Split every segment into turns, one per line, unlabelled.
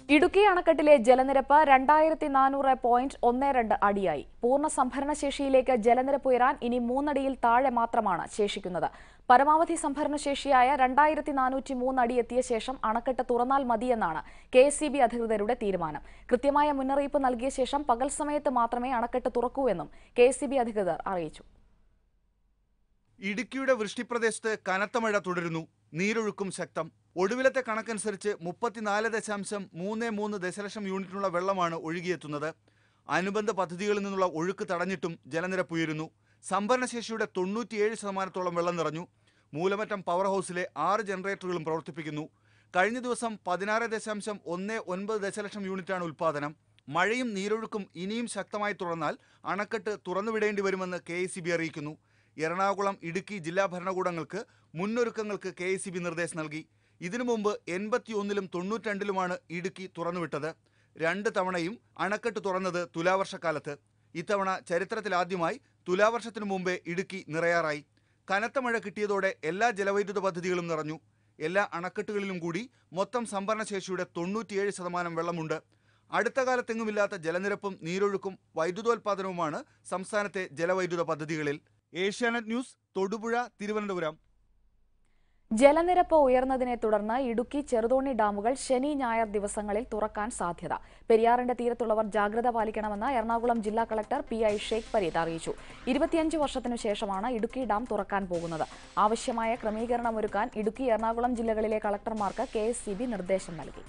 ഇടുക്കി അണക്കെട്ടിലെ ജലനിരപ്പ് രണ്ടായിരത്തി നാനൂറ് പോയിന്റ് ഒന്ന് രണ്ട് അടിയായി പൂർണ്ണ സംഭരണശേഷിയിലേക്ക് ജലനിരപ്പ് ഉയരാൻ ഇനി മൂന്നടിയിൽ താഴെ മാത്രമാണ് ശേഷിക്കുന്നത് പരമാവധി സംഭരണശേഷിയായ രണ്ടായിരത്തി നാനൂറ്റി മൂന്ന് അടി എത്തിയ ശേഷം അണക്കെട്ട് തുറന്നാൽ മതിയെന്നാണ് കെ എസ് സി ബി അധികൃതരുടെ തീരുമാനം കൃത്യമായ മുന്നറിയിപ്പ് നൽകിയ ശേഷം പകൽ സമയത്ത് മാത്രമേ അണക്കെട്ട് തുറക്കൂ എന്നും കെ എസ് സി ബി അധികൃതർ അറിയിച്ചു
ഇടുക്കിയുടെ വൃഷ്ടിപ്രദേശത്ത് കനത്ത മഴ തുടരുന്നു നീരൊഴുക്കും ശക്തം ഒടുവിലത്തെ കണക്കനുസരിച്ച് മുപ്പത്തിനാല് ദശാംശം മൂന്ന് മൂന്ന് ദശലക്ഷം യൂണിറ്റിനുള്ള വെള്ളമാണ് ഒഴുകിയെത്തുന്നത് അനുബന്ധ പദ്ധതികളിൽ നിന്നുള്ള ഒഴുക്ക് തടഞ്ഞിട്ടും ജലനിരപ്പ് ഉയരുന്നു സംഭരണശേഷിയുടെ തൊണ്ണൂറ്റിയേഴ് ശതമാനത്തോളം വെള്ളം നിറഞ്ഞു മൂലമറ്റം പവർ ഹൗസിലെ ആറ് ജനറേറ്ററുകളും പ്രവർത്തിപ്പിക്കുന്നു കഴിഞ്ഞ ദിവസം പതിനാറ് ദശാംശം ഒന്ന് ഒൻപത് ദശലക്ഷം യൂണിറ്റാണ് ഉൽപ്പാദനം മഴയും നീരൊഴുക്കും ഇനിയും ശക്തമായി തുടർന്നാൽ അണക്കെട്ട് തുറന്നുവിടേണ്ടി വരുമെന്ന് കെ അറിയിക്കുന്നു എറണാകുളം ഇടുക്കി ജില്ലാ ഭരണകൂടങ്ങൾക്ക് മുന്നൊരുക്കങ്ങൾക്ക് കെ എസ് നിർദ്ദേശം നൽകി ഇതിനു മുമ്പ് എൺപത്തിയൊന്നിലും തൊണ്ണൂറ്റിരണ്ടിലുമാണ് ഇടുക്കി തുറന്നുവിട്ടത് രണ്ട് തവണയും അണക്കെട്ട് തുറന്നത് തുലാവർഷക്കാലത്ത് ഇത്തവണ ചരിത്രത്തിലാദ്യമായി തുലാവർഷത്തിനു മുമ്പേ ഇടുക്കി നിറയാറായി കനത്ത മഴ കിട്ടിയതോടെ എല്ലാ ജലവൈദ്യുത പദ്ധതികളും നിറഞ്ഞു എല്ലാ അണക്കെട്ടുകളിലും കൂടി മൊത്തം സംഭരണശേഷിയുടെ തൊണ്ണൂറ്റിയേഴ് ശതമാനം വെള്ളമുണ്ട് അടുത്ത കാലത്തെങ്ങുമില്ലാത്ത ജലനിരപ്പും നീരൊഴുക്കും വൈദ്യുതോൽപാദനവുമാണ് സംസ്ഥാനത്തെ ജലവൈദ്യുത പദ്ധതികളിൽ ഏഷ്യാനെറ്റ് ന്യൂസ് തൊടുപുഴ തിരുവനന്തപുരം
ജലനിരപ്പ് ഉയർന്നതിനെ തുടർന്ന് ഇടുക്കി ചെറുതോണി ഡാമുകൾ ശനി ഞായർ ദിവസങ്ങളിൽ തുറക്കാൻ സാധ്യത പെരിയാറിന്റെ തീരത്തുള്ളവർ ജാഗ്രത പാലിക്കണമെന്ന് എറണാകുളം ജില്ലാ collector P I Sheikh Pareed അറിയിച്ചു ഇരുപത്തിയഞ്ച് വർഷത്തിനു ശേഷമാണ് ഇടുക്കി ഡാം തുറക്കാൻ പോകുന്നത് ആവശ്യമായ ക്രമീകരണമൊരുക്കാൻ ഇടുക്കി എറണാകുളം ജില്ലകളിലെ കളക്ടർമാർക്ക് കെ നിർദ്ദേശം നൽകി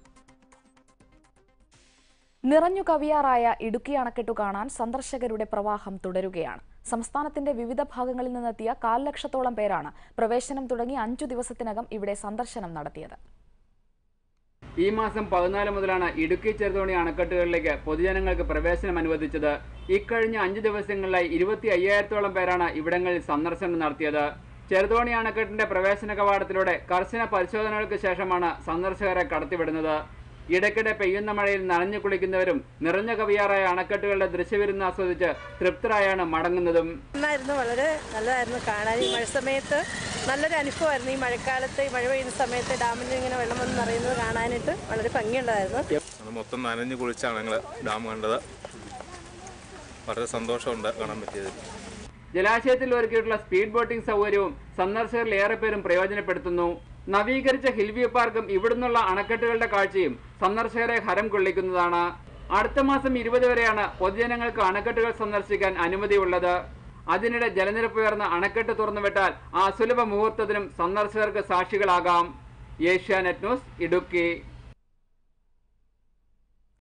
നിറഞ്ഞു കവിയാറായ ഇടുക്കി അണക്കെട്ടു കാണാൻ സന്ദർശകരുടെ പ്രവാഹം തുടരുകയാണ് സംസ്ഥാനത്തിന്റെ വിവിധ ഭാഗങ്ങളിൽ നിന്നെത്തിയ കാൽ ലക്ഷത്തോളം പേരാണ് പ്രവേശനം തുടങ്ങി അഞ്ചു ദിവസത്തിനകം ഇവിടെ സന്ദർശനം നടത്തിയത്
ഈ മാസം പതിനാല് മുതലാണ് ഇടുക്കി ചെറുതോണി അണക്കെട്ടുകളിലേക്ക് പൊതുജനങ്ങൾക്ക് പ്രവേശനം അനുവദിച്ചത് ഇക്കഴിഞ്ഞ അഞ്ച് ദിവസങ്ങളിലായി ഇരുപത്തി അയ്യായിരത്തോളം പേരാണ് ഇവിടങ്ങളിൽ സന്ദർശനം നടത്തിയത് ചെറുതോണി അണക്കെട്ടിന്റെ പ്രവേശന കവാടത്തിലൂടെ കർശന പരിശോധനകൾക്ക് ശേഷമാണ് സന്ദർശകരെ കടത്തിവിടുന്നത് ഇടയ്ക്കിടെ പെയ്യുന്ന മഴയിൽ നനഞ്ഞു കുളിക്കുന്നവരും നിറഞ്ഞ കവിയാറായ അണക്കെട്ടുകളുടെ ദൃശ്യവിരുന്ന് ആസ്വദിച്ച് തൃപ്തരായാണ് മടങ്ങുന്നതും
നന്നായിരുന്നു വളരെ നല്ലതായിരുന്നു കാണാൻ ഈ മഴ സമയത്ത് നല്ലൊരു അനുഭവമായിരുന്നു ഈ മഴക്കാലത്ത് ഈ മഴ പെയ്യുന്ന സമയത്ത് ഡാമിൽ ഇങ്ങനെ വെള്ളം വന്ന് നിറയുന്നത് കാണാനായിട്ട് വളരെ ഭംഗിയുണ്ടായിരുന്നു
അത് മൊത്തം നനഞ്ഞു കുളിച്ചാണ് ഞങ്ങൾ ഡാം കണ്ടത് വളരെ സന്തോഷമുണ്ട് കാണാൻ പറ്റിയതിൽ
ജലാശയത്തിൽ ഒരുക്കിയിട്ടുള്ള സ്പീഡ് ബോട്ടിംഗ് സൗകര്യവും സന്ദർശകരിൽ ഏറെ പേരും പ്രയോജനപ്പെടുത്തുന്നു നവീകരിച്ച ഹിൽവ്യൂ പാർക്കും ഇവിടുന്നുള്ള അണക്കെട്ടുകളുടെ കാഴ്ചയും സന്ദർശകരെ ഹരം കൊള്ളിക്കുന്നതാണ് അടുത്ത മാസം ഇരുപത് വരെയാണ് പൊതുജനങ്ങൾക്ക് അണക്കെട്ടുകൾ സന്ദർശിക്കാൻ അനുമതിയുള്ളത് അതിനിടെ ജലനിരപ്പ് ഉയർന്ന അണക്കെട്ട് തുറന്നുവിട്ടാൽ ആ സുലഭ മുഹൂർത്തത്തിനും സന്ദർശകർക്ക് സാക്ഷികളാകാം ഏഷ്യാനെറ്റ് ന്യൂസ് ഇടുക്കി